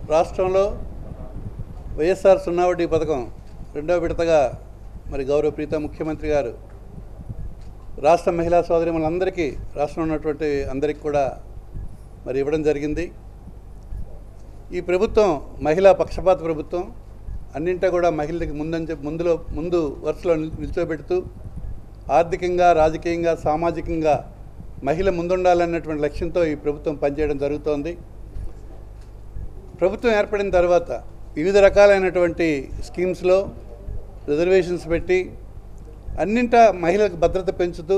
రాష్ట్రంలో వైఎస్ఆర్ సున్నా వడ్డీ పథకం రెండవ విడతగా మరి గౌరవ ప్రీత ముఖ్యమంత్రి గారు రాష్ట్ర మహిళా సోదరిమలందరికీ రాష్ట్రంలో ఉన్నటువంటి అందరికీ కూడా మరి ఇవ్వడం జరిగింది ఈ ప్రభుత్వం మహిళా పక్షపాత ప్రభుత్వం అన్నింటా కూడా మహిళలకు ముందంజ ముందులో ముందు వరుసలో నిల్- నిల్చోబెడుతూ ఆర్థికంగా రాజకీయంగా సామాజికంగా మహిళ ముందుండాలన్నటువంటి లక్ష్యంతో ఈ ప్రభుత్వం పనిచేయడం జరుగుతోంది ప్రభుత్వం ఏర్పడిన తర్వాత వివిధ రకాలైనటువంటి స్కీమ్స్లో రిజర్వేషన్స్ పెట్టి అన్నింటా మహిళలకు భద్రత పెంచుతూ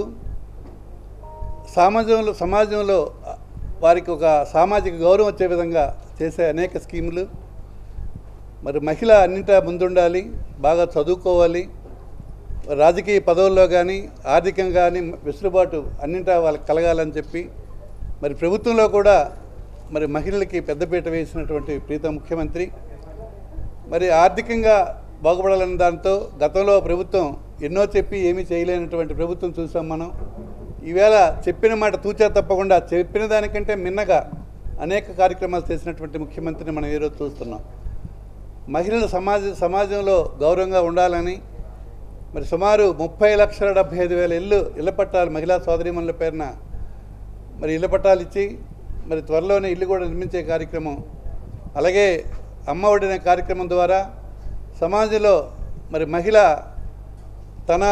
సమాజంలో సమాజంలో వారికి ఒక సామాజిక గౌరవం వచ్చే విధంగా చేసే అనేక స్కీములు మరి మహిళ అన్నింటా ముందుండాలి బాగా చదువుకోవాలి రాజకీయ పదవుల్లో కానీ ఆర్థికంగా కానీ వెసులుబాటు అన్నింటా వాళ్ళకి కలగాలని చెప్పి మరి ప్రభుత్వంలో కూడా మరి మహిళలకి పెద్దపీట వేసినటువంటి ప్రీత ముఖ్యమంత్రి మరి ఆర్థికంగా బాగుపడాలన్న దాంతో గతంలో ప్రభుత్వం ఎన్నో చెప్పి ఏమీ చేయలేనటువంటి ప్రభుత్వం చూసాం మనం ఈవేళ చెప్పిన మాట తూచా తప్పకుండా చెప్పిన దానికంటే మిన్నగా అనేక కార్యక్రమాలు చేసినటువంటి ముఖ్యమంత్రిని మనం ఈరోజు చూస్తున్నాం మహిళలు సమాజ సమాజంలో గౌరవంగా ఉండాలని మరి సుమారు ముప్పై లక్షల డెబ్బై ఐదు వేల ఇల్లు ఇళ్ల పట్టాలు మహిళా సోదరీమణుల పేరున మరి ఇళ్ల పట్టాలు ఇచ్చి మరి త్వరలోనే ఇల్లు కూడా నిర్మించే కార్యక్రమం అలాగే అమ్మ ఒడి అనే కార్యక్రమం ద్వారా సమాజంలో మరి మహిళ తన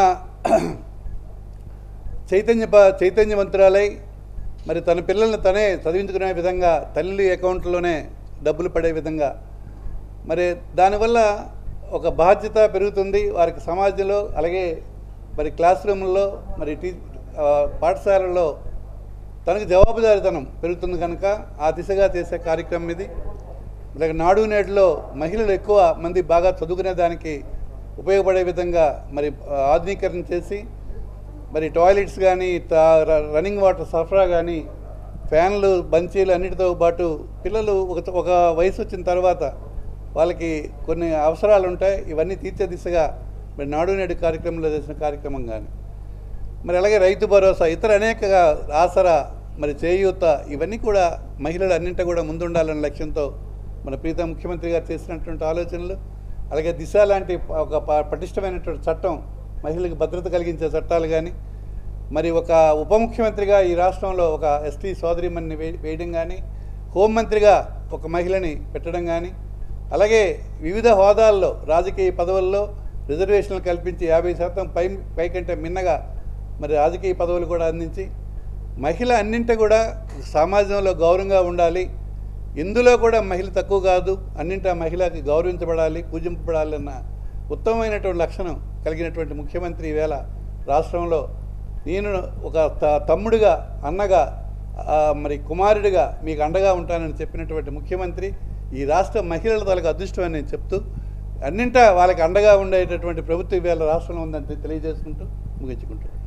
చైతన్య చైతన్యవంతురాలై మరి తన పిల్లల్ని తనే చదివించుకునే విధంగా తల్లి అకౌంట్లోనే డబ్బులు పడే విధంగా మరి దానివల్ల ఒక బాధ్యత పెరుగుతుంది వారికి సమాజంలో అలాగే మరి క్లాస్ రూమ్లో మరి టీ ఆ, పాఠశాలల్లో తనకు జవాబుదారితనం పెరుగుతుంది కనుక ఆ దిశగా చేసే కార్యక్రమం ఇది ఇలాగ నాడు నేడులో మహిళలు ఎక్కువ మంది బాగా చదువుకునే దానికి ఉపయోగపడే విధంగా మరి ఆ, ఆధునీకరణ చేసి మరి టాయిలెట్స్ కానీ తా- ర- రన్నింగ్ వాటర్ సరఫరా కానీ ఫ్యాన్లు బంచీలు అన్నిటితో పాటు పిల్లలు ఒక ఒక వయసు వచ్చిన తర్వాత వాళ్ళకి కొన్ని అవసరాలు ఉంటాయి ఇవన్నీ తీర్చే దిశగా మరి నాడు నేడు కార్యక్రమంలో చేసిన కార్యక్రమం కానీ మరి అలాగే రైతు భరోసా ఇతర అనేక ఆసరా మరి చేయూత ఇవన్నీ కూడా మహిళలు అన్నింటి కూడా ముందుండాలనే లక్ష్యంతో మన ప్రీత ముఖ్యమంత్రి గారు చేసినటువంటి ఆలోచనలు అలాగే దిశ లాంటి ఒక ప- పటిష్టమైనటువంటి చట్టం మహిళలకు భద్రత కలిగించే చట్టాలు కానీ మరి ఒక ఉప ముఖ్యమంత్రిగా ఈ రాష్ట్రంలో ఒక ఎస్టీ సోదరిమణిని వే- వేయడం కానీ హోంమంత్రిగా ఒక మహిళని పెట్టడం కానీ అలాగే వివిధ హోదాల్లో రాజకీయ పదవుల్లో రిజర్వేషన్లు కల్పించి యాభై శాతం పై పైకంటే మిన్నగా మరి రాజకీయ పదవులు కూడా అందించి మహిళ అన్నింటి కూడా సమాజంలో గౌరవంగా ఉండాలి ఇందులో కూడా మహిళ తక్కువ కాదు అన్నింటా మహిళకి గౌరవించబడాలి పూజింపబడాలి అన్న ఉత్తమమైనటువంటి లక్షణం కలిగినటువంటి ముఖ్యమంత్రి ఈవేళ రాష్ట్రంలో నేను ఒక త- తమ్ముడిగా అన్నగా ఆ, మరి కుమారుడిగా మీకు అండగా ఉంటానని చెప్పినటువంటి ముఖ్యమంత్రి ఈ రాష్ట్ర మహిళల తలకు అదృష్టం అని నేను చెప్తూ అన్నింటా వాళ్ళకి అండగా ఉండేటటువంటి ప్రభుత్వం ఈవేళ రాష్ట్రంలో ఉందని తెలియజేసుకుంటూ ముగించుకుంటాను